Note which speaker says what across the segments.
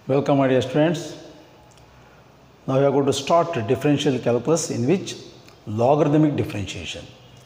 Speaker 1: Welcome, my dear students. Now we are going to start differential calculus in which logarithmic differentiation.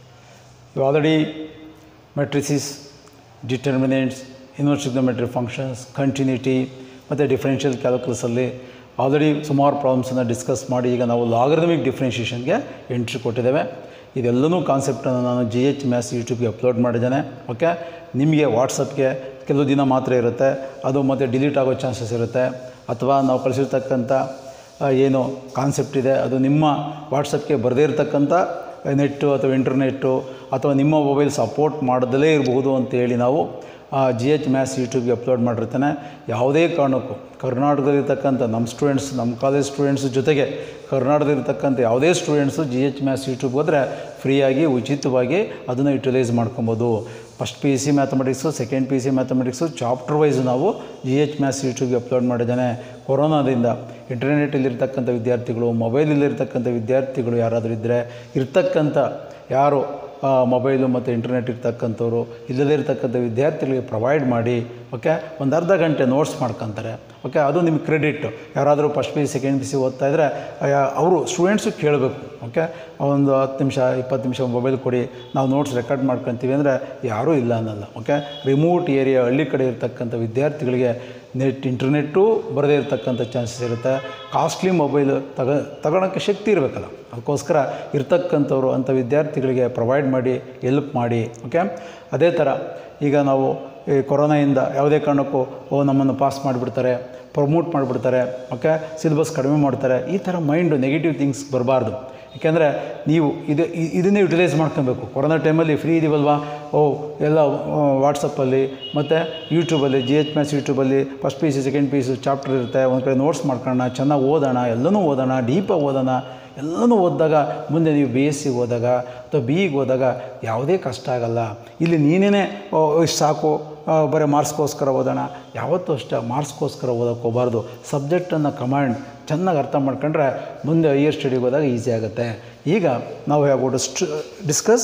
Speaker 1: You already matrices, determinants, inverse trigonometric functions, continuity ಮತ್ತು differential ಕ್ಯಾಲ್ಕುಲಸಲ್ಲಿ already ಸುಮಾರು ಪ್ರಾಬ್ಲಮ್ಸನ್ನು discuss ಮಾಡಿ ಈಗ ನಾವು ಲಾಗರಿದಮಿಕ್ ಡಿಫ್ರೆನ್ಷಿಯೇಷನ್ಗೆ entry ಕೊಟ್ಟಿದ್ದೇವೆ ಇದೆಲ್ಲನೂ ಕಾನ್ಸೆಪ್ಟನ್ನು ನಾನು ಜಿ ಎಚ್ ಮ್ಯಾಥ್ಸ್ ಯೂಟ್ಯೂಬ್ಗೆ ಅಪ್ಲೋಡ್ ಮಾಡಿದ್ದೇನೆ ಓಕೆ ನಿಮಗೆ ವಾಟ್ಸಪ್ಗೆ ಕೆಲವು ದಿನ ಮಾತ್ರ ಇರುತ್ತೆ ಅದು ಮತ್ತು ಡಿಲೀಟ್ ಆಗೋ ಚಾನ್ಸಸ್ ಇರುತ್ತೆ ಅಥವಾ ನಾವು ಕಳಿಸಿರ್ತಕ್ಕಂಥ ಆ, ಏನು ಕಾನ್ಸೆಪ್ಟ್ ಇದೆ ಅದು ನಿಮ್ಮ ವಾಟ್ಸಪ್ಗೆ ಬರದೇ ಇರತಕ್ಕಂಥ ನೆಟ್ಟು ಅಥವಾ ಇಂಟರ್ನೆಟ್ಟು ಅಥವಾ ನಿಮ್ಮ ಮೊಬೈಲ್ ಸಪೋರ್ಟ್ ಮಾಡದಲೇ ಇರಬಹುದು ಅಂತೇಳಿ ನಾವು ಜಿ ಎಚ್ ಮ್ಯಾಥ್ಸ್ ಯೂಟ್ಯೂಬ್ಗೆ ಅಪ್ಲೋಡ್ ಮಾಡಿರ್ತೇನೆ ಯಾವುದೇ ಕಾರಣಕ್ಕೂ ಕರ್ನಾಟಕದಲ್ಲಿರ್ತಕ್ಕಂಥ ನಮ್ಮ ಸ್ಟೂಡೆಂಟ್ಸ್ ನಮ್ಮ ಕಾಲೇಜ್ ಸ್ಟೂಡೆಂಟ್ಸ್ ಜೊತೆಗೆ ಕರ್ನಾಟಕದಲ್ಲಿರ್ತಕ್ಕಂಥ ಯಾವುದೇ ಸ್ಟೂಡೆಂಟ್ಸು ಜಿ ಎಚ್ ಮ್ಯಾಥ್ಸ್ ಯೂಟ್ಯೂಬ್ಗೆ ಹೋದರೆ ಫ್ರೀಯಾಗಿ ಉಚಿತವಾಗಿ ಅದನ್ನು ಯುಟಿಲೈಸ್ ಮಾಡ್ಕೊಬೋದು first P U C mathematics second P U C mathematics chapter wise ನಾವು ಜಿ ಎಚ್ ಮ್ಯಾಥ್ಸ್ ಯೂಟ್ಯೂಬ್ಗೆ ಅಪ್ಲೋಡ್ ಮಾಡಿದ್ದೇನೆ ಕೊರೋನಾದಿಂದ ಇಂಟರ್ನೆಟಲ್ಲಿರ್ತಕ್ಕಂಥ ವಿದ್ಯಾರ್ಥಿಗಳು ಮೊಬೈಲಲ್ಲಿರ್ತಕ್ಕಂಥ ವಿದ್ಯಾರ್ಥಿಗಳು ಯಾರಾದರೂ ಇದ್ದರೆ ಇರ್ತಕ್ಕಂಥ ಯಾರು ಆ, ಮೊಬೈಲು ಮತ್ತು ಇಂಟರ್ನೆಟ್ ಇರ್ತಕ್ಕಂಥವ್ರು ಇಲ್ಲದೇ ಇರ್ತಕ್ಕಂಥ ವಿದ್ಯಾರ್ಥಿಗಳಿಗೆ ಪ್ರೊವೈಡ್ ಮಾಡಿ ಓಕೆ ಒಂದು ಅರ್ಧ ಗಂಟೆ ನೋಟ್ಸ್ ಮಾಡ್ಕೊತಾರೆ ಓಕೆ ಅದು ನಿಮ್ಗೆ ಕ್ರೆಡಿಟ್ ಯಾರಾದರೂ first P second P C ಓದ್ತಾ ಇದ್ದರೆ ಅವರು ಸ್ಟೂಡೆಂಟ್ಸು ಕೇಳಬೇಕು ಓಕೆ ಒಂದು ಹತ್ತು ನಿಮಿಷ ಇಪ್ಪತ್ತು ನಿಮಿಷ ಮೊಬೈಲ್ ಕೊಡಿ ನಾವು ನೋಟ್ಸ್ ರೆಕಾರ್ಡ್ ಮಾಡ್ಕೊತೀವಿ ಅಂದರೆ ಯಾರೂ ಇಲ್ಲ ಅನ್ನಲ್ಲ ಓಕೆ ರಿಮೋಟ್ ಏರಿಯಾ ಹಳ್ಳಿ ಕಡೆ ಇರ್ತಕ್ಕಂಥ ವಿದ್ಯಾರ್ಥಿಗಳಿಗೆ ನೆಟ್ ಇಂಟರ್ನೆಟ್ಟು ಬರದೇ ಇರತಕ್ಕಂಥ ಚಾನ್ಸಸ್ ಇರುತ್ತೆ ಕಾಸ್ಟ್ಲಿ ಮೊಬೈಲ್ ತಗ ತಗೊಳಕ್ಕೆ ಶಕ್ತಿ ಇರಬೇಕಲ್ಲ ಅದಕ್ಕೋಸ್ಕರ ಇರ್ತಕ್ಕಂಥವ್ರು ಅಂಥ ವಿದ್ಯಾರ್ಥಿಗಳಿಗೆ ಪ್ರೊವೈಡ್ ಮಾಡಿ ಎಲ್ಪ್ ಮಾಡಿ ಓಕೆ ಅದೇ ಥರ ಈಗ ನಾವು ಈ ಕೊರೋನಾಯಿಂದ ಯಾವುದೇ ಕಾರಣಕ್ಕೂ ಓ ನಮ್ಮನ್ನು ಪಾಸ್ ಮಾಡಿಬಿಡ್ತಾರೆ ಪ್ರಮೋಟ್ ಮಾಡಿಬಿಡ್ತಾರೆ ಓಕೆ ಸಿಲೆಬಸ್ ಕಡಿಮೆ ಮಾಡ್ತಾರೆ ಈ ಥರ ಮೈಂಡು ನೆಗೆಟಿವ್ ಥಿಂಗ್ಸ್ ಬರಬಾರ್ದು ಯಾಕೆಂದರೆ ನೀವು ಇದು ಇ- ಇದನ್ನೇ ಯುಟಿಲೈಸ್ ಮಾಡ್ಕೊಬೇಕು ಕೊರೋನಾ ಟೈಮಲ್ಲಿ ಫ್ರೀ ಇದೀವಲ್ವಾ ಓ ಎಲ್ಲ ವಾಟ್ಸಪ್ಪಲ್ಲಿ ಮತ್ತು ಯೂಟ್ಯೂಬಲ್ಲಿ ಜಿ ಎಚ್ ಮ್ಯಾಥ್ಸ್ ಯೂಟ್ಯೂಬಲ್ಲಿ first P C second P C chapter ಇರುತ್ತೆ ಒಂದು ಕಡೆ ನೋಟ್ಸ್ ಮಾಡ್ಕೊಳ್ಳೋಣ ಚೆನ್ನಾಗಿ ಓದೋಣ ಎಲ್ಲನೂ ಓದೋಣ ಡೀಪಾಗಿ ಓದೋಣ ಎಲ್ಲನೂ ಓದಿದಾಗ ಮುಂದೆ ನೀವು ಬಿ ಎಸ್ ಸಿಗೆ ಹೋದಾಗ ಅಥವಾ ಬಿ ಇಗೆ ಹೋದಾಗ ಯಾವುದೇ ಕಷ್ಟ ಆಗಲ್ಲ ಇಲ್ಲಿ ನೀನೇ ಇಷ್ಟು ಸಾಕು ಆ, ಬರೀ ಮಾರ್ಕ್ಸ್ಗೋಸ್ಕರ ಓದೋಣ ಯಾವತ್ತೂ ಅಷ್ಟೇ ಮಾರ್ಕ್ಸ್ಗೋಸ್ಕರ ಓದೋಕ್ಕೆ ಹೋಗಬಾರ್ದು ಸಬ್ಜೆಕ್ಟನ್ನು ಕಮಾಂಡ್ ಚೆನ್ನಾಗಿ ಅರ್ಥ ಮಾಡ್ಕೊಂಡ್ರೆ ಮುಂದೆ ಹೈಯರ್ ಸ್ಟಡಿಗೆ ಹೋದಾಗ ಈಸಿ ಆಗುತ್ತೆ ಈಗ ನಾವು ಹೇಳ್ಬೋದು ಸ್ಟು discuss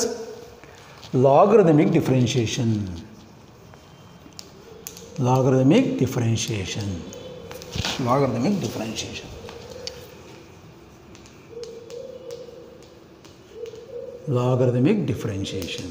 Speaker 1: logarithmic differentiation logarithmic differentiation logarithmic differentiation logarithmic differentiation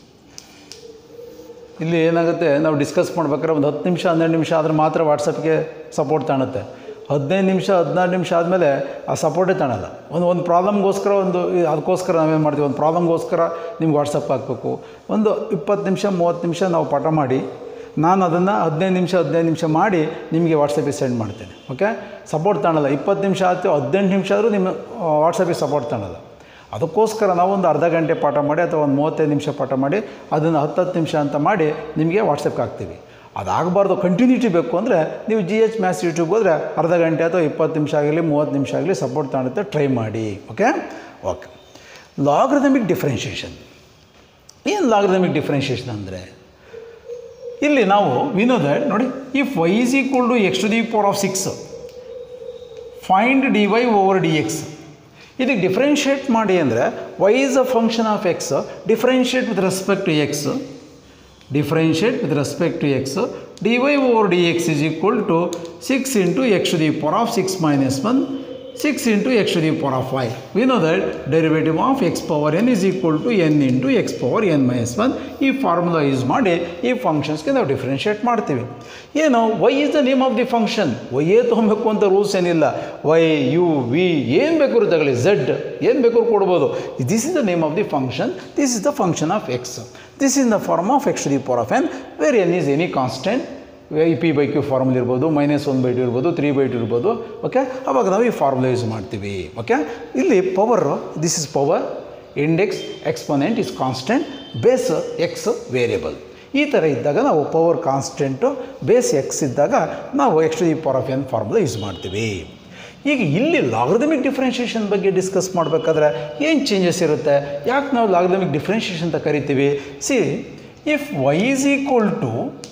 Speaker 1: ಇಲ್ಲಿ ಏನಾಗುತ್ತೆ ನಾವು ಡಿಸ್ಕಸ್ ಮಾಡ್ಬೇಕಾದ್ರೆ ಒಂದು ಹತ್ತು ನಿಮಿಷ ಹನ್ನೆರಡು ನಿಮಿಷ ಆದರೆ ಮಾತ್ರ ವಾಟ್ಸಪ್ಗೆ ಸಪೋರ್ಟ್ ತಾಣುತ್ತೆ ಹದಿನೈದು ನಿಮಿಷ ಹದಿನಾರು ನಿಮಿಷ ಆದಮೇಲೆ ಆ ಸಪೋರ್ಟೇ ತಾಣಲ್ಲ ಒಂದು ಒಂದು ಪ್ರಾಬ್ಲಮ್ಗೋಸ್ಕರ ಒಂದು ಈ- ಅದಕ್ಕೋಸ್ಕರ ನಾವೇನು ಮಾಡ್ತೀವಿ ಒಂದು ಪ್ರಾಬ್ಲಮ್ಗೋಸ್ಕರ ನಿಮ್ಗೆ ವಾಟ್ಸಪ್ ಹಾಕಬೇಕು ಒಂದು ಇಪ್ಪತ್ತು ನಿಮಿಷ ಮೂವತ್ತು ನಿಮಿಷ ನಾವು ಪಾಠ ಮಾಡಿ ನಾನು ಅದನ್ನು ಹದಿನೈದು ನಿಮಿಷ ಹದಿನೈದು ನಿಮಿಷ ಮಾಡಿ ನಿಮಗೆ ವಾಟ್ಸಪ್ಪಿಗೆ ಸೆಂಡ್ ಮಾಡ್ತೇನೆ ಓಕೆ ಸಪೋರ್ಟ್ ತಾಣಲ್ಲ ಇಪ್ಪತ್ತು ನಿಮಿಷ ಆಯ್ತು ಹದಿನೆಂಟು ನಿಮಿಷ ಆದರೂ ನಿಮ್ಮ ವಾಟ್ಸಪ್ಪಿಗೆ ಸಪೋರ್ಟ್ ತಾಣಲ್ಲ ಅದಕ್ಕೋಸ್ಕರ ನಾವೊಂದು ಅರ್ಧ ಗಂಟೆ ಪಾಠ ಮಾಡಿ ಅಥವಾ ಒಂದು ಮೂವತ್ತೈದು ನಿಮಿಷ ಪಾಠ ಮಾಡಿ ಅದನ್ನು ಹತ್ತತ್ತು ನಿಮಿಷ ಅಂತ ಮಾಡಿ ನಿಮಗೆ ವಾಟ್ಸಪ್ಗೆ ಹಾಕ್ತೀವಿ ಅದಾಗಬಾರ್ದು ಕಂಟಿನ್ಯೂಟಿ ಬೇಕು ಅಂದರೆ ನೀವು ಜಿ ಎಚ್ ಮ್ಯಾಥ್ಸ್ ಯೂಟ್ಯೂಬ್ಗೆ ಹೋದರೆ ಅರ್ಧ ಗಂಟೆ ಅಥವಾ ಇಪ್ಪತ್ತು ನಿಮಿಷ ಆಗಲಿ ಮೂವತ್ತು ನಿಮಿಷ ಆಗಲಿ ಸಪೋರ್ಟ್ ತಾಣುತ್ತೆ ಟ್ರೈ ಮಾಡಿ ಓಕೆ ಓಕೆ ಲಾಗ್ರದಮಿಕ್ ಡಿಫ್ರೆನ್ಷಿಯೇಷನ್ ಏನು ಲಾಗ್ರದಮಿಕ್ ಡಿಫ್ರೆನ್ಷಿಯೇಷನ್ ಅಂದರೆ ಇಲ್ಲಿ ನಾವು ವಿನೋದ ನೋಡಿ if y is equal to x to the power of six find d y over d x ಇದಕ್ಕೆ ಡಿಫ್ರೆನ್ಷಿಯೇಟ್ ಮಾಡಿ ಅಂದರೆ y is a function of x differentiate with respect to x differentiate with respect to x d y over d x is equal to six into x to the power of six minus one six into x to the power of y we know that derivative of x power n is equal to n into x power n minus one ಈ formula use ಮಾಡಿ ಈ ಫಂಕ್ಷನ್ಸ್ಗೆ ನಾವು differentiate ಮಾಡ್ತೀವಿ ಏನು y is the name of the function ವೈಯೇ ತೊಗೊಬೇಕು ಅಂತ ರೂಲ್ಸ್ ಏನಿಲ್ಲ ವೈ ಯು ವಿ ಏನು ಬೇಕಾದ್ರೂ ತಗೊಳ್ಳಿ ಝಡ್ ಏನು ಬೇಕಾದ್ರೂ ಕೊಡ್ಬೋದು this is the name of the function this is the function of x this is the form of x to the power of n where n is any constant i p by q formula ಇರ್ಬೋದು minus one by two ಇರ್ಬೋದು three by two ಇರ್ಬೋದು okay ಅವಾಗ ನಾವು ಈ formula use ಮಾಡ್ತೀವಿ okay ಇಲ್ಲಿ power this is power index exponent is constant base x variable ಈ ಥರ ಇದ್ದಾಗ ನಾವು ಪವರ್ ಕಾನ್ಸ್ಟೆಂಟು ಬೇಸ್ ಎಕ್ಸ್ ಇದ್ದಾಗ ನಾವು x to the power of n formula use ಮಾಡ್ತೀವಿ ಈಗ ಇಲ್ಲಿ ಲಾಗರಿದಮಿಕ್ ಡಿಫ್ರೆನ್ಷಿಯೇಷನ್ ಬಗ್ಗೆ ಡಿಸ್ಕಸ್ ಮಾಡಬೇಕಾದ್ರೆ ಏನು ಚೇಂಜಸ್ ಇರುತ್ತೆ ಯಾಕೆ ನಾವು ಲಾಗರಿದಮಿಕ್ ಡಿಫ್ರೆನ್ಷಿಯೇಷನ್ ಅಂತ ಕರಿತೀವಿ see if y is equal to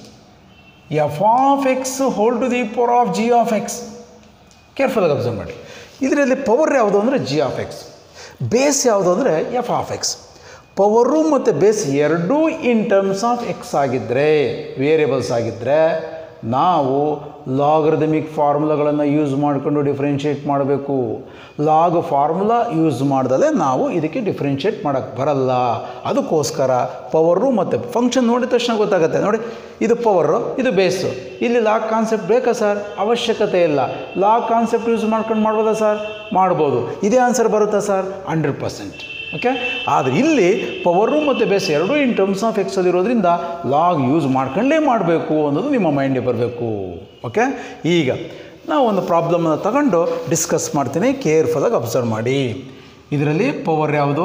Speaker 1: f of x whole to the power of g of x ಕೇರ್ಫುಲ್ಲಾಗಿ ಅಬ್ಸರ್ವ್ ಮಾಡಿ ಇದರಲ್ಲಿ ಪವರ್ ಯಾವುದು ಅಂದರೆ ಜಿ ಆಫ್ ಎಕ್ಸ್ ಬೇಸ್ ಯಾವುದು ಅಂದರೆ ಎಫ್ ಆಫ್ ಎಕ್ಸ್ ಪವರು ಮತ್ತು ಬೇಸ್ ಎರಡೂ ಇನ್ ಟರ್ಮ್ಸ್ ಆಫ್ ಎಕ್ಸ್ ಆಗಿದ್ದರೆ ವೇರಿಯಬಲ್ಸ್ ಆಗಿದ್ದರೆ ನಾವು ಲಾಗರಿದಮಿಕ್ ಫಾರ್ಮುಲಾಗಳನ್ನು ಯೂಸ್ ಮಾಡಿಕೊಂಡು ಡಿಫ್ರೆನ್ಷಿಯೇಟ್ ಮಾಡಬೇಕು ಲಾಗ್ ಫಾರ್ಮುಲಾ ಯೂಸ್ ಮಾಡ್ದಲೇ ನಾವು ಇದಕ್ಕೆ ಡಿಫ್ರೆನ್ಷಿಯೇಟ್ ಮಾಡೋಕ್ಕೆ ಬರಲ್ಲ ಅದಕ್ಕೋಸ್ಕರ ಪವರು ಮತ್ತು ಫಂಕ್ಷನ್ ನೋಡಿದ ತಕ್ಷಣ ಗೊತ್ತಾಗುತ್ತೆ ನೋಡಿ ಇದು ಪವರು ಇದು ಬೇಸು ಇಲ್ಲಿ ಲಾಗ್ ಕಾನ್ಸೆಪ್ಟ್ ಬೇಕಾ ಸರ್ ಅವಶ್ಯಕತೆ ಇಲ್ಲ ಲಾಗ್ ಕಾನ್ಸೆಪ್ಟ್ ಯೂಸ್ ಮಾಡ್ಕೊಂಡು ಮಾಡ್ಬೋದಾ ಸರ್ ಮಾಡ್ಬೋದು ಇದೇ ಆನ್ಸರ್ ಬರುತ್ತಾ ಸರ್ ಹಂಡ್ರೆಡ್ ಪರ್ಸೆಂಟ್ ಓಕೆ ಆದರೆ ಇಲ್ಲಿ ಪವರು ಮತ್ತು ಬೇಸ್ ಎರಡೂ ಇನ್ ಟರ್ಮ್ಸ್ ಆಫ್ ಎಕ್ಸಲ್ಲಿ ಇರೋದ್ರಿಂದ ಲಾಗ್ ಯೂಸ್ ಮಾಡ್ಕೊಂಡೇ ಮಾಡಬೇಕು ಅನ್ನೋದು ನಿಮ್ಮ ಮೈಂಡಿಗೆ ಬರಬೇಕು ಓಕೆ ಈಗ ನಾವು ಒಂದು ಪ್ರಾಬ್ಲಮನ್ನು ತಗೊಂಡು ಡಿಸ್ಕಸ್ ಮಾಡ್ತೀನಿ ಕೇರ್ಫುಲ್ಲಾಗಿ ಅಬ್ಸರ್ವ್ ಮಾಡಿ ಇದರಲ್ಲಿ ಪವರ್ ಯಾವುದು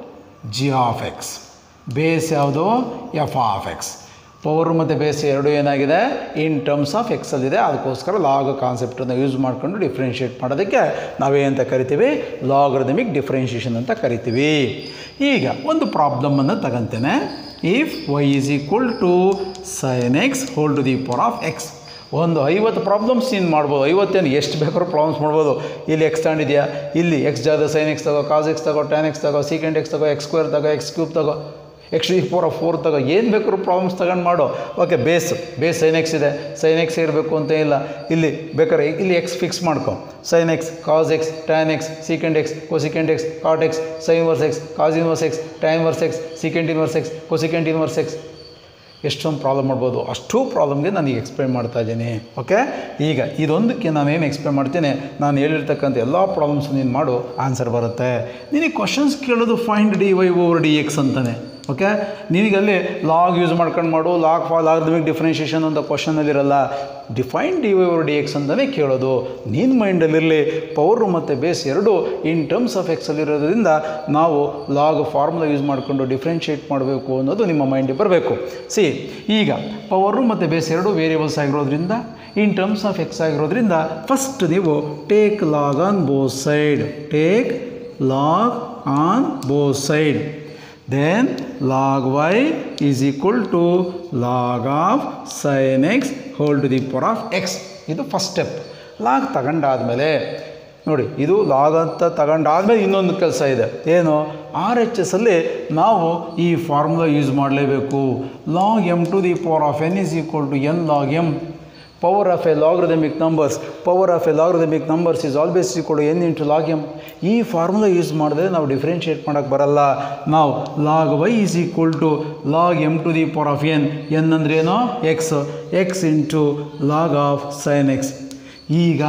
Speaker 1: ಜಿ ಆಫ್ ಎಕ್ಸ್ ಬೇಸ್ ಯಾವುದು ಎಫ್ ಆಫ್ ಎಕ್ಸ್ ಪವರ್ ಮತ್ತು ಬೇಸ್ ಎರಡು ಏನಾಗಿದೆ ಇನ್ ಟರ್ಮ್ಸ್ ಆಫ್ ಎಕ್ಸಲ್ಲಿದೆ ಅದಕ್ಕೋಸ್ಕರ ಲಾಗ್ ಕಾನ್ಸೆಪ್ಟನ್ನು ಯೂಸ್ ಮಾಡಿಕೊಂಡು ಡಿಫ್ರೆನ್ಷಿಯೇಟ್ ಮಾಡೋದಕ್ಕೆ ನಾವೇಂತ ಕರಿತೀವಿ ಲಾಗರಿದಮಿಕ್ ಡಿಫ್ರೆನ್ಷಿಯೇಷನ್ ಅಂತ ಕರಿತೀವಿ ಈಗ ಒಂದು ಪ್ರಾಬ್ಲಮನ್ನು ತಗೊಂತೇನೆ if y is equal to sine x whole to the power of x ಒಂದು ಐವತ್ತು ಪ್ರಾಬ್ಲಮ್ಸ್ ನೀನು ಮಾಡ್ಬೋದು ಐವತ್ತೇನು ಎಷ್ಟು ಬೇಕಾದ್ರೂ ಪ್ರಾಬ್ಲಮ್ಸ್ ಮಾಡ್ಬೋದು ಇಲ್ಲಿ ಎಕ್ಸ್ ತಗೊಂಡಿದ್ಯಾ ಇಲ್ಲಿ ಎಕ್ಸ್ ಜಾಗ ಸೈನ್ ಎಕ್ಸ್ ತಗೋ ಕಾಸ್ ಎಕ್ಸ್ ತಗೋ ಟ್ಯಾನ್ ಎಕ್ಸ್ ತಗೋ ಸೀಕೆಂಡ್ ಎಕ್ಸ್ ತಗೋ ಎಕ್ಸ್ ಸ್ಕ್ವೇರ್ ತಗೋ ಎಕ್ಸ್ ಕ್ಯೂಬ್ ತಗೋ ಎಕ್ಸ್ ಡಿ ಫೋರ್ ಫೋರ್ ತಗೋ ಏನು ಬೇಕಾದ್ರೂ ಪ್ರಾಬ್ಲಮ್ಸ್ ತಗೊಂಡು ಮಾಡು okay base base sine x ಇದೆ ಸೈನ್ ಎಕ್ಸ್ ಇರಬೇಕು ಅಂತ ಇಲ್ಲ ಇಲ್ಲಿ ಬೇಕಾದ್ರೆ ಇಲ್ಲಿ ಎಕ್ಸ್ ಫಿಕ್ಸ್ ಮಾಡ್ಕೊ sine x cos x tan x secant x cosecant x cot x sine inverse x cos inverse x tan inverse x secant inverse X cosecant inverse x ಎಷ್ಟೊಂದು problem ಮಾಡ್ಬೋದು ಅಷ್ಟು ಪ್ರಾಬ್ಲಮ್ಗೆ ನಾನು ಈಗ ಎಕ್ಸ್ಪ್ಲೈನ್ ಮಾಡ್ತಾ ಇದ್ದೀನಿ okay ಈಗ ಇದೊಂದಕ್ಕೆ ನಾನೇನು ಎಕ್ಸ್ಪ್ಲೈನ್ ಮಾಡ್ತೀನಿ ನಾನು ಹೇಳಿರ್ತಕ್ಕಂಥ ಎಲ್ಲ ಪ್ರಾಬ್ಲಮ್ಸ್ ನೀನು ಮಾಡು ಆನ್ಸರ್ ಬರುತ್ತೆ ನಿನಗೆ ಕ್ವಶನ್ಸ್ ಕೇಳೋದು find d y over d x ಅಂತಾನೆ ಓಕೆ ನಿನಗಲ್ಲಿ ಲಾಗ್ ಯೂಸ್ ಮಾಡ್ಕೊಂಡು ಮಾಡು ಲಾಗ್ ಫಾ ಲಾಗ್ದಮಿಕ್ ಡಿಫ್ರೆನ್ಷಿಯೇಷನ್ ಅಂತ ಕ್ವಶನಲ್ಲಿರಲ್ಲ define d y over d x ಅಂತಲೇ ಕೇಳೋದು ನಿನ್ನ ಮೈಂಡಲ್ಲಿರಲಿ ಪವರು ಮತ್ತು ಬೇಸ್ ಎರಡು ಇನ್ ಟರ್ಮ್ಸ್ ಆಫ್ ಎಕ್ಸಲ್ಲಿರೋದ್ರಿಂದ ನಾವು ಲಾಗ್ ಫಾರ್ಮುಲಾ ಯೂಸ್ ಮಾಡಿಕೊಂಡು ಡಿಫ್ರೆನ್ಷಿಯೇಟ್ ಮಾಡಬೇಕು ಅನ್ನೋದು ನಿಮ್ಮ ಮೈಂಡಿಗೆ ಬರಬೇಕು ಸಿ ಈಗ ಪವರು ಮತ್ತು ಬೇಸ್ ಎರಡು ವೇರಿಯಬಲ್ಸ್ ಆಗಿರೋದ್ರಿಂದ ಇನ್ ಟರ್ಮ್ಸ್ ಆಫ್ ಎಕ್ಸ್ ಆಗಿರೋದ್ರಿಂದ ಫಸ್ಟ್ ನೀವು take log on both side take log on both side then log y is equal to log of sin x whole to the power of x ಇದು first step log ತಗೊಂಡಾದ್ಮೇಲೆ ನೋಡಿ ಇದು log ಅಂತ ತಗೊಂಡಾದ್ಮೇಲೆ ಇನ್ನೊಂದು ಕೆಲಸ ಇದೆ ಏನು ಆರ್ ಎಚ್ ಎಸ್ ಅಲ್ಲಿ ನಾವು ಈ ಫಾರ್ಮುಲಾ ಯೂಸ್ ಮಾಡಲೇಬೇಕು log m to the power of n is equal to n log m power of a logarithmic numbers power of a logarithmic numbers is always equal n into log m ಈ formula use ಮಾಡಿದ್ರೆ ನಾವು differentiate ಮಾಡೋಕ್ಕೆ ಬರಲ್ಲ ನಾವು log y is equal to log m to the power of n n ಅಂದ್ರೆ ಏನು x x into log of sine x ಈಗ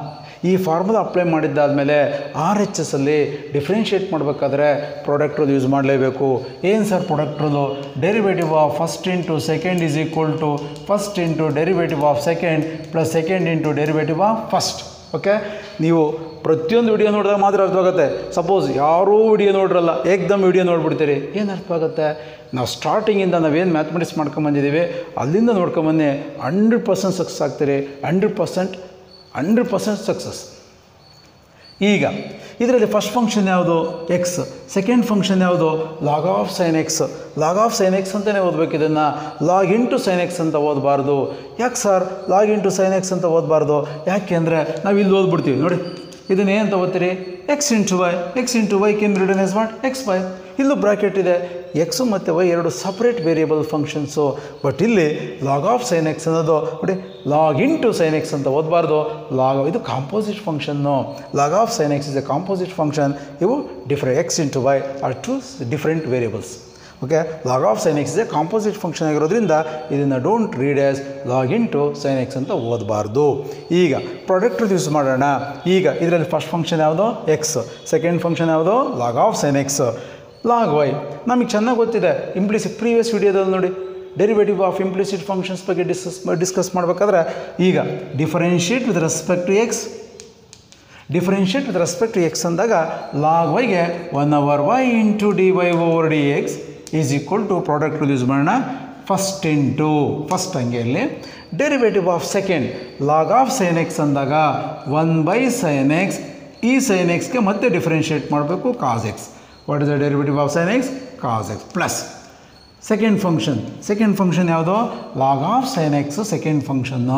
Speaker 1: ಈ ಫಾರ್ಮುಲಾ ಅಪ್ಲೈ ಮಾಡಿದ್ದಾದಮೇಲೆ ಆರ್ ಎಚ್ ಎಸ್ ಅಲ್ಲಿ ಡಿಫ್ರೆನ್ಷಿಯೇಟ್ ಮಾಡಬೇಕಾದ್ರೆ ಪ್ರಾಡಕ್ಟ್ ರೂಲ್ ಯೂಸ್ ಮಾಡಲೇಬೇಕು ಏನು sir product rule derivative of first into second is equal to first into derivative of second plus second into derivative of first okay ನೀವು ಪ್ರತಿಯೊಂದು video ನೋಡಿದಾಗ ಮಾತ್ರ ಅರ್ಥವಾಗುತ್ತೆ suppose ಯಾರೂ ವಿಡಿಯೋ ನೋಡ್ರಲ್ಲ ಏಕ್ದಮ್ ವಿಡಿಯೋ ನೋಡ್ಬಿಡ್ತೀರಿ ಏನು ಅರ್ಥವಾಗುತ್ತೆ ನಾವು ಸ್ಟಾರ್ಟಿಂಗಿಂದ ನಾವೇನು ಮ್ಯಾಥಮೆಟಿಕ್ಸ್ ಮಾಡ್ಕೊಂಬಂದಿದ್ದೀವಿ ಅಲ್ಲಿಂದ ನೋಡ್ಕೊಂಬನ್ನಿ ಹಂಡ್ರೆಡ್ ಪರ್ಸೆಂಟ್ ಸಕ್ಸಸ್ ಆಗ್ತೀರಿ hundred percent hundred percent success ಈಗ ಇದರಲ್ಲಿ ಫಸ್ಟ್ ಫಂಕ್ಷನ್ ಯಾವುದು ಎಕ್ಸ್ ಸೆಕೆಂಡ್ ಫಂಕ್ಷನ್ ಯಾವುದು log of sine x log of sine x ಅಂತಲೇ ಓದಬೇಕು ಇದನ್ನು ಲಾಗ್ ಇಂಟು ಸೈನ್ ಎಕ್ಸ್ ಅಂತ ಓದಬಾರ್ದು ಯಾಕೆ sir log into sine x ಅಂತ ಓದಬಾರ್ದು ಯಾಕೆ ಅಂದರೆ ನಾವು ಇಲ್ಲಿ ಓದ್ಬಿಡ್ತೀವಿ ನೋಡಿ ಇದನ್ನ ಏನಂತ ಓದ್ತೀರಿ x into y x into y can return as what x y ಇಲ್ಲೂ ಬ್ರಾಕೆಟ್ ಇದೆ ಎಕ್ಸು ಮತ್ತು ವೈ ಎರಡು ಸಪ್ರೇಟ್ ವೇರಿಯಬಲ್ ಫಂಕ್ಷನ್ಸು ಬಟ್ ಇಲ್ಲಿ ಲಾಗ್ ಆಫ್ ಸೈನ್ ಎಕ್ಸ್ ಅನ್ನೋದು ನೋಡಿ ಲಾಗ್ ಇಂಟು ಸೈನ್ ಎಕ್ಸ್ ಅಂತ ಓದಬಾರ್ದು ಲಾಗ್ ಇದು composite function log of sine x is a composite function ಇವು different x into y are two different variables okay log of sine x is a composite function ಆಗಿರೋದ್ರಿಂದ ಇದನ್ನು don't read as log into sine x ಅಂತ ಓದಬಾರ್ದು ಈಗ product use ಮಾಡೋಣ ಈಗ ಇದರಲ್ಲಿ first function ಯಾವುದು ಎಕ್ಸ್ ಸೆಕೆಂಡ್ ಫಂಕ್ಷನ್ ಯಾವುದು log of sine x log y ನಮಗೆ ಚೆನ್ನಾಗಿ ಗೊತ್ತಿದೆ ಇಂಪ್ಲಿಸಿಟ್ ಪ್ರೀವಿಯಸ್ ವಿಡಿಯೋದಲ್ಲಿ ನೋಡಿ ಡೆರಿವೇಟಿವ್ ಆಫ್ ಇಂಪ್ಲಿಸಿಟ್ ಫಂಕ್ಷನ್ಸ್ ಬಗ್ಗೆ ಡಿಸ್ಕಸ್ ಡಿಸ್ಕಸ್ ಮಾಡಬೇಕಾದ್ರೆ ಈಗ differentiate with respect to x differentiate with respect to x ಅಂದಾಗ ಲಾಗ್ ವೈಗೆ one over y into d y over d x is equal to product use ಮಾಡೋಣ first into first ಹಂಗೆ ಇಲ್ಲಿ derivative of second log of sine x ಅಂದಾಗ one by sine x ಈ sine ಎಕ್ಸ್ಗೆ ಮತ್ತೆ differentiate ಮಾಡಬೇಕು cos x what is the derivative of sine x cos x plus second function second function ಯಾವುದು log of sine x second function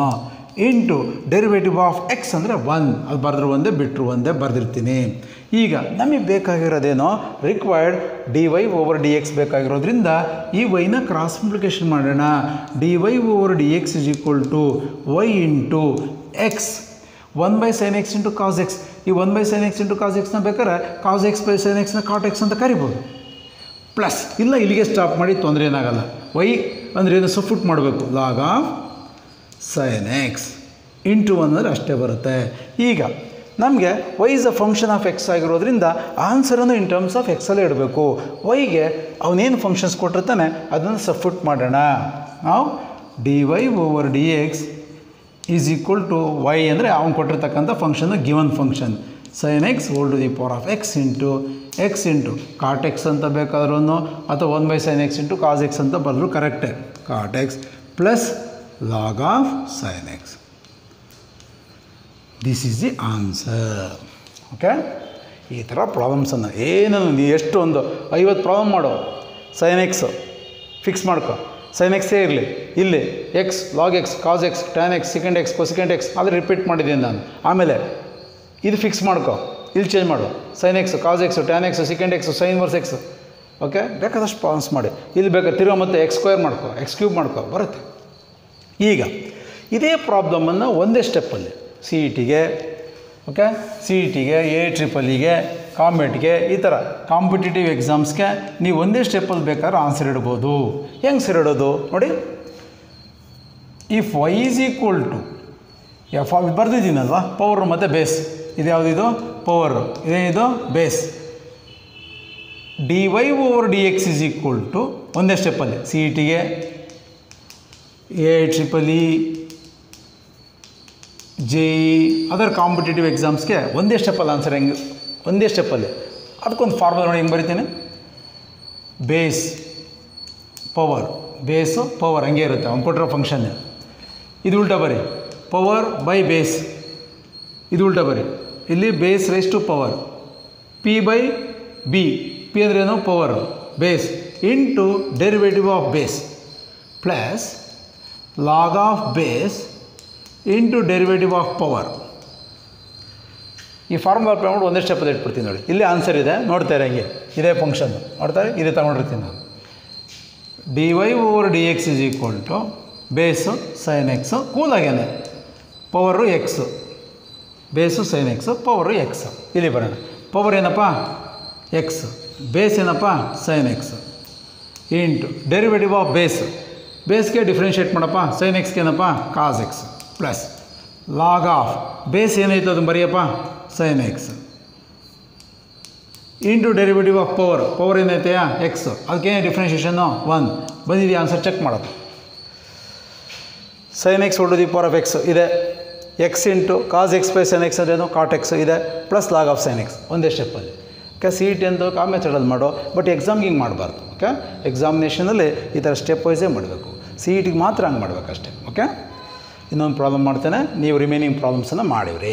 Speaker 1: into derivative of x ಅಂದರೆ one ಅದು ಬರೆದ್ರು ಒಂದೇ ಬಿಟ್ಟರು ಒಂದೇ ಬರೆದಿರ್ತೀನಿ ಈಗ ನಮಗೆ ಬೇಕಾಗಿರೋದೇನೋ required d y over d x ಬೇಕಾಗಿರೋದ್ರಿಂದ ಈ ವೈನ ಕ್ರಾಸ್ ಮಲ್ಟಿಪ್ಲಿಕೇಶನ್ ಮಾಡೋಣ d y over d x is equal to y into x one by sine x into cos x ಈ one by sine x into cos ಎಕ್ಸ್ನ ಬೇಕಾದ್ರೆ ಕಾಸ್ x by sign ಎಕ್ಸ್ನ ಕಾಟ್ x ಅಂತ ಕರಿಬೋದು ಪ್ಲಸ್ ಇಲ್ಲ ಇಲ್ಲಿಗೆ stop ಮಾಡಿ ತೊಂದರೆ ಏನಾಗಲ್ಲ ವೈ ಅಂದರೆ ಏನು ಸಫುಟ್ ಮಾಡಬೇಕು log of sine x into one ಅಂದರೆ ಅಷ್ಟೇ ಬರುತ್ತೆ ಈಗ ನಮಗೆ y is a function of x ಆಗಿರೋದ್ರಿಂದ ಆನ್ಸರನ್ನು ಇನ್ ಟರ್ಮ್ಸ್ ಆಫ್ ಎಕ್ಸಲ್ಲೇ ಇಡಬೇಕು ವೈಗೆ ಅವನೇನು ಫಂಕ್ಷನ್ಸ್ ಕೊಟ್ಟಿರ್ತಾನೆ ಅದನ್ನು ಸಫುಟ್ ಮಾಡೋಣ ನಾವು d y over d x is equal to y ಅಂದರೆ ಅವ್ನು ಕೊಟ್ಟಿರ್ತಕ್ಕಂಥ function given function sine x whole to the power of x into x into cot x ಅಂತ ಬೇಕಾದ್ರೂ ಅಥವಾ one by sine x into cos x ಅಂತ ಬರೆದ್ರು ಕರೆಕ್ಟೇ cot x plus log of sine x this is the answer okay ಈ ಥರ ಪ್ರಾಬ್ಲಮ್ಸನ್ನು ಏನು ನೀ ಎಷ್ಟು ಒಂದು ಐವತ್ತು ಪ್ರಾಬ್ಲಮ್ ಮಾಡೋ ಸೈನ್ ಎಕ್ಸ್ ಫಿಕ್ಸ್ ಮಾಡ್ಕೊ ಸೈನ್ ಎಕ್ಸೇ ಇರಲಿ ಇಲ್ಲಿ x log x cos x tan x secant x cosecant x ಆದರೆ ರಿಪೀಟ್ ಮಾಡಿದ್ದೀನಿ ನಾನು ಆಮೇಲೆ ಇದು ಫಿಕ್ಸ್ ಮಾಡ್ಕೊ ಇಲ್ಲಿ ಚೇಂಜ್ ಮಾಡು sine x cos x tan x secant x sine inverse x okay ಬೇಕಾದಷ್ಟು ಪ್ರಾಬ್ಲಮ್ಸ್ ಮಾಡಿ ಇಲ್ಲಿ ಬೇಕಾದ್ರೆ ತಿರ್ಗಾ ಮತ್ತೆ ಎಕ್ಸ್ ಸ್ಕ್ವೇರ್ ಮಾಡ್ಕೊ ಎಕ್ಸ್ ಕ್ಯೂಬ್ ಮಾಡ್ಕೊ ಬರುತ್ತೆ ಈಗ ಇದೇ ಪ್ರಾಬ್ಲಮನ್ನು ಒಂದೇ ಸ್ಟೆಪ್ಪಲ್ಲಿ ಸಿ ಇ ಟಿಗೆ ಓಕೆ ಸಿ ಇ ಟಿಗೆ ಎ ಟ್ರಿಪಲಿಗೆ ಕಾಮೆಟ್ಗೆ ಈ ಥರ ಕಾಂಪಿಟೇಟಿವ್ ಎಕ್ಸಾಮ್ಸ್ಗೆ ನೀವು ಒಂದೇ ಸ್ಟೆಪ್ಪಲ್ಲಿ ಬೇಕಾದ್ರೆ ಆನ್ಸರ್ ಇಡ್ಬೋದು ಹೆಂಗೆ ಸರ್ ಇಡೋದು ನೋಡಿ if y is equal to f of ಬರೆದಿದ್ದೀನಲ್ವಾ ಪವರ್ ಮತ್ತು ಬೇಸ್ ಇದು ಯಾವುದಿದು ಪವರ್ ಇದೇನಿದು base d y over d x is equal to ಒಂದೇ ಸ್ಟೆಪ್ಪಲ್ಲಿ ಸಿ ಇ ಟಿಗೆ A triple E J E other competitive ಎಕ್ಸಾಮ್ಸ್ಗೆ ಒಂದೇ ಸ್ಟೆಪ್ಪಲ್ಲಿ ಆನ್ಸರ್ ಹೆಂಗೆ ಒಂದೇ ಸ್ಟೆಪ್ಪಲ್ಲಿ ಅದಕ್ಕೊಂದು ಫಾರ್ಮುಲಾ ನೋಡಿ ಹೆಂಗೆ ಬರಿತೀನಿ ಬೇಸ್ ಪವರ್ ಬೇಸು ಪವರ್ ಹಂಗೆ ಇರುತ್ತೆ ಅವ್ನು ಕೊಟ್ಟಿರೋ ಫಂಕ್ಷನ್ ಇದು ಉಲ್ಟಾ ಬರಿ ಪವರ್ ಬೈ ಬೇಸ್ ಇದು ಉಲ್ಟಾ ಬರಿ ಇಲ್ಲಿ base raise to power p by b p ಅಂದ್ರೇನು power base into derivative of base plus log of base into derivative of power ಈ ಫಾರ್ಮುಲಾ ಮಾಡ್ಬಿಟ್ಟು ಒಂದೇ ಸ್ಟೆಪ್ಪಲ್ಲಿ ಇಟ್ಬಿಡ್ತೀನಿ ನೋಡಿ ಇಲ್ಲಿ ಆನ್ಸರ್ ಇದೆ ನೋಡ್ತಾರೆ ಹಂಗೆ ಇದೇ ಫಂಕ್ಷನ್ ನೋಡ್ತಾರೆ ಇದೇ ತಗೊಂಡಿರ್ತೀನಿ ನಾನು d y over d x is equal to base sine x ಕೂಲಾಗೇನೆ power x base sine x power x ಇಲ್ಲಿ ಬರೋಣ ಪವರ್ ಏನಪ್ಪ ಎಕ್ಸ್ ಬೇಸ್ ಏನಪ್ಪ sine x into derivative of base ಬೇಸ್ಗೆ ಡಿಫ್ರೆನ್ಷಿಯೇಟ್ ಮಾಡಪ್ಪ ಸೈನ್ ಎಕ್ಸ್ಗೆ ಏನಪ್ಪ cos x plus log of base ಏನೈತೆ ಅದನ್ನು ಬರೆಯಪ್ಪ sine x into derivative of power power ಏನೈತೆಯಾ ಎಕ್ಸ್ ಅದಕ್ಕೇನು ಡಿಫ್ರೆನ್ಷಿಯೇಷನ್ನು ಒನ್ ಬಂದಿದೆಯಾ ಆನ್ಸರ್ ಚೆಕ್ ಮಾಡೋದು sine x to the power of x ಇದೆ x into cos x by sine x ಅಂದ್ರೇನು cot x ಇದೆ plus log of sine x ಒಂದೇ ಸ್ಟೆಪ್ಪಲ್ಲಿ okay C E T ಅಂತ ಆ ಮೆಥಡಲ್ಲಿ ಮಾಡೋ ಬಟ್ ಎಕ್ಸಾಮ್ಗೆ ಹಿಂಗೆ ಮಾಡಬಾರ್ದು ಓಕೆ ಎಕ್ಸಾಮಿನೇಷನಲ್ಲಿ ಈ ಥರ ಸ್ಟೆಪ್ ವೈಸೇ ಮಾಡಬೇಕು ಸಿ ಇ ಟಿಗೆ ಮಾತ್ರ ಹಂಗೆ ಮಾಡಬೇಕಷ್ಟೇ ಓಕೆ ಇನ್ನೊಂದು ಪ್ರಾಬ್ಲಮ್ ಮಾಡ್ತೇನೆ ನೀವು ರಿಮೈನಿಂಗ್ ಪ್ರಾಬ್ಲಮ್ಸನ್ನು ಮಾಡಿವ್ರಿ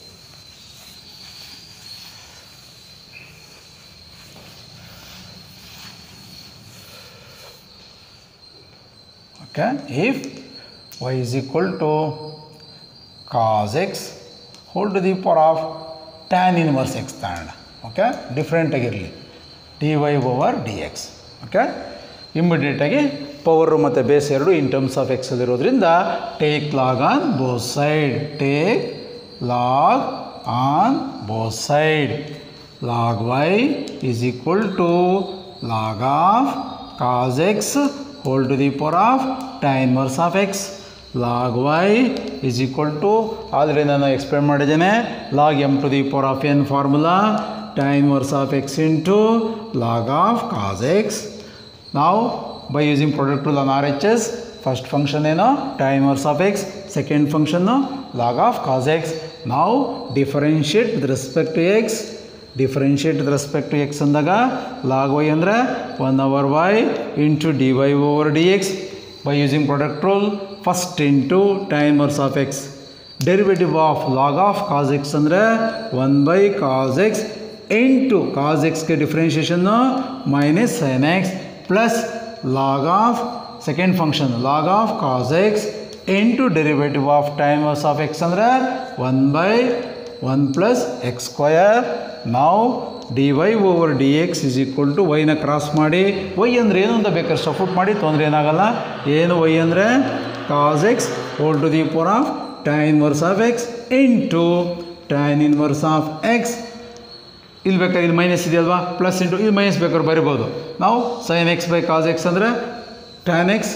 Speaker 1: okay if y is equal to cos x whole to the power of tan inverse x ತಗೋಣ ಓಕೆ ಡಿಫ್ರೆಂಟ್ ಆಗಿರಲಿ d y over d x okay ಇಮಿಡಿಯೇಟಾಗಿ ಪವರು ಮತ್ತು ಬೇಸ್ ಎರಡು ಇನ್ ಟರ್ಮ್ಸ್ ಆಫ್ ಎಕ್ಸಲ್ಲಿರೋದ್ರಿಂದ take log on both side take log on both side log y is equal to log of cos x whole to the power of tan inverse of x log y is equal to ಆದರೆ ನಾನು explain ಮಾಡಿದ್ದೇನೆ log m to the power of n formula tan inverse of x into log of cos x ನಾವು by using product rule on R H S first function ಏನು tan inverse of x second ಫಂಕ್ಷನ್ನು log of cos x ನಾವು differentiate with respect to x differentiate with respect to x ಅಂದಾಗ log y ಅಂದರೆ one over y into d y over d x by using product rule first into tan inverse of x derivative of log of cos x ಅಂದರೆ one by cos x into cos ಎಕ್ಸ್ಗೆ ಡಿಫ್ರೆನ್ಷಿಯೇಷನ್ನು minus sine x plus log of second function log of cos x into derivative of tan inverse of x ಅಂದರೆ one by one plus x square ನಾವು d y over d x is equal to ವೈನ cross ಮಾಡಿ y ಅಂದರೆ ಏನು ಅಂತ ಬೇಕಾದ್ರೆ support ಮಾಡಿ ತೊಂದರೆ ಏನಾಗಲ್ಲ ಏನು ವೈ ಅಂದರೆ cos x whole to the power of tan inverse of x into tan inverse of x ಇಲ್ಲಿ ಬೇಕಾದ್ರೆ ಇಲ್ಲಿ ಮೈನಸ್ ಇದೆಯಲ್ವಾ ಪ್ಲಸ್ ಇಂಟು ಇಲ್ಲಿ ಮೈನಸ್ ಬೇಕಾದ್ರೆ ಬರಿಬೋದು ನಾವು sine x by cos x ಅಂದರೆ tan x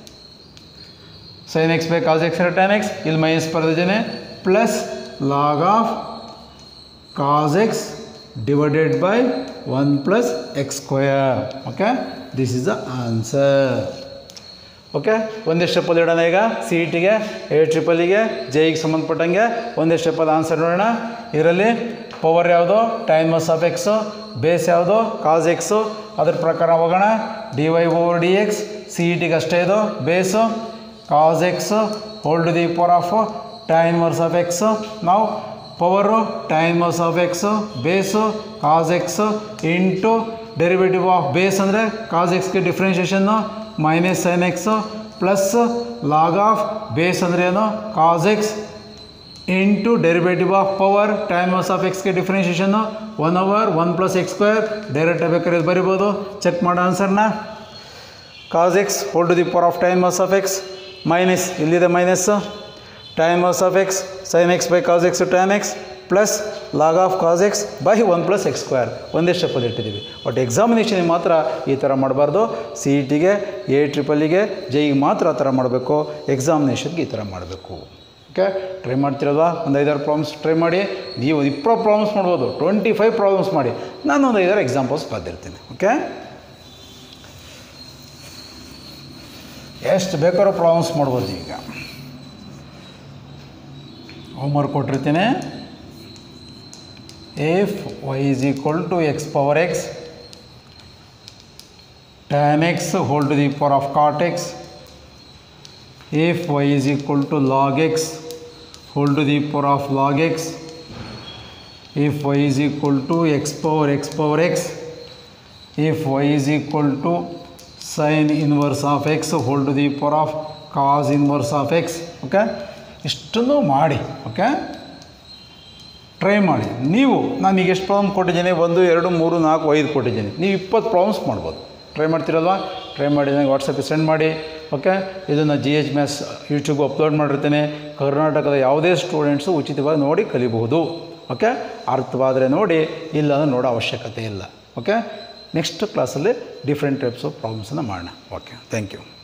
Speaker 1: sine x by cos x ಅಂದರೆ ಟ್ಯಾನ್ ಎಕ್ಸ್ ಇಲ್ಲಿ ಮೈನಸ್ ಬರೆದಿದ್ದೇನೆ plus log of cos x divided by one plus x square okay this is the answer okay ಒಂದೇ ಸ್ಟೆಪ್ಪಲ್ಲಿ ಇಡೋಣ ಈಗ C E ಟಿಗೆ A ಟ್ರಿಪಲಿಗೆ ಜೆಗೆ ಸಂಬಂಧಪಟ್ಟಂಗೆ ಒಂದೇ ಸ್ಟೆಪ್ಪಲ್ಲಿ ಆನ್ಸರ್ ನೋಡೋಣ ಇದರಲ್ಲಿ ಪವರ್ ಯಾವುದು ಟೈಮ್ ಮಸ್ ಆಫ್ ಎಕ್ಸು ಬೇಸ್ ಯಾವುದು ಕಾಸ್ ಎಕ್ಸು ಅದ್ರ ಪ್ರಕಾರ ಹೋಗೋಣ d y over d x C E ಟಿಗೆ ಅಷ್ಟೇ ಇದು base cos x hold the power of tan inverse of x ನಾವು power tan inverse of x base cos x into derivative of base ಅಂದರೆ cos ಎಕ್ಸ್ಗೆ ಡಿಫ್ರೆನ್ಷಿಯೇಷನ್ನು minus sine x plus log of base ಅಂದರೆ ಏನು cos x into derivative of power tan inverse of ಎಕ್ಸ್ಗೆ ಡಿಫ್ರೆನ್ಷಿಯೇಷನ್ನು one over one plus x square direct ಬೇಕಾದ್ರೆ ಇದು ಬರಿಬೋದು ಚೆಕ್ ಮಾಡೋ ಆನ್ಸರ್ನ cos x whole to the power of tan inverse of x minus ಇಲ್ಲಿದೆ minus tan inverse of x sine x by cos x tan x plus log of cos x by one plus x square ಒಂದೇ ಸ್ಟೆಪ್ಪಲ್ಲಿ ಇಟ್ಟಿದ್ದೀವಿ but ಎಕ್ಸಾಮಿನೇಷನಿಗೆ ಮಾತ್ರ ಈ ಥರ ಮಾಡಬಾರ್ದು C E ಟಿಗೆ ಎ ಟ್ರಿಪಲಿಗೆ ಜೈಗೆ ಮಾತ್ರ ಆ ಥರ ಮಾಡಬೇಕು ಎಕ್ಸಾಮಿನೇಷನ್ಗೆ ಈ ಥರ ಮಾಡಬೇಕು ಓಕೆ ಟ್ರೈ ಮಾಡ್ತಿರಲ್ವಾ ಒಂದು ಐದಾರು ಪ್ರಾಬ್ಲಮ್ಸ್ ಟ್ರೈ ಮಾಡಿ ನೀವು ಇಪ್ಪತ್ತು ಪ್ರಾಬ್ಲಮ್ಸ್ ಮಾಡ್ಬೋದು ಟ್ವೆಂಟಿ ಫೈವ್ ಪ್ರಾಬ್ಲಮ್ಸ್ ಮಾಡಿ ನಾನು ಒಂದು ಐದಾರು ಎಕ್ಸಾಂಪಲ್ಸ್ ಬರ್ದಿರ್ತೀನಿ ಓಕೆ ಎಷ್ಟು ಬೇಕಾದ್ರೂ ಪ್ರಾಬ್ಲಮ್ಸ್ ಮಾಡ್ಬೋದು ಈಗ ಹೋಮ್ವರ್ಕ್ ಕೊಟ್ಟಿರ್ತೀನಿ if y is equal to x power x tan x whole to the power of cot x if y is equal to log x whole to the power of log x if y is equal to x power x power x if y is equal to sin inverse of x whole to the power of cos inverse of x okay ಇಷ್ಟನ್ನು ಮಾಡಿ okay try ಮಾಡಿ ನೀವು ನಾನು ಈಗ ಎಷ್ಟು problem ಕೊಟ್ಟಿದ್ದೀನಿ ಒಂದು ಎರಡು ಮೂರು ನಾಲ್ಕು ಐದು ಕೊಟ್ಟಿದ್ದೀನಿ ನೀವು ಇಪ್ಪತ್ತು ಪ್ರಾಬ್ಲಮ್ಸ್ ಮಾಡ್ಬೋದು ಟ್ರೈ ಮಾಡ್ತೀರಲ್ವಾ ಟ್ರೈ ಮಾಡಿ ನನಗೆ ವಾಟ್ಸಪ್ಗೆ ಸೆಂಡ್ ಮಾಡಿ ಓಕೆ ಇದನ್ನು G H maths YouTube upload ಮಾಡಿರ್ತೀನಿ ಕರ್ನಾಟಕದ ಯಾವುದೇ ಸ್ಟೂಡೆಂಟ್ಸು ಉಚಿತವಾಗಿ ನೋಡಿ ಕಲಿಬಹುದು ಓಕೆ ಅರ್ಥವಾದರೆ ನೋಡಿ ಇಲ್ಲ ಅಂದರೆ ನೋಡೋ ಅವಶ್ಯಕತೆ ಇಲ್ಲ ಓಕೆ ನೆಕ್ಸ್ಟ್ ಕ್ಲಾಸಲ್ಲಿ ಡಿಫ್ರೆಂಟ್ ಟೈಪ್ಸ್ ಆಫ್ ಪ್ರಾಬ್ಲಮ್ಸನ್ನು ಮಾಡೋಣ ಓಕೆ ಥ್ಯಾಂಕ್ ಯು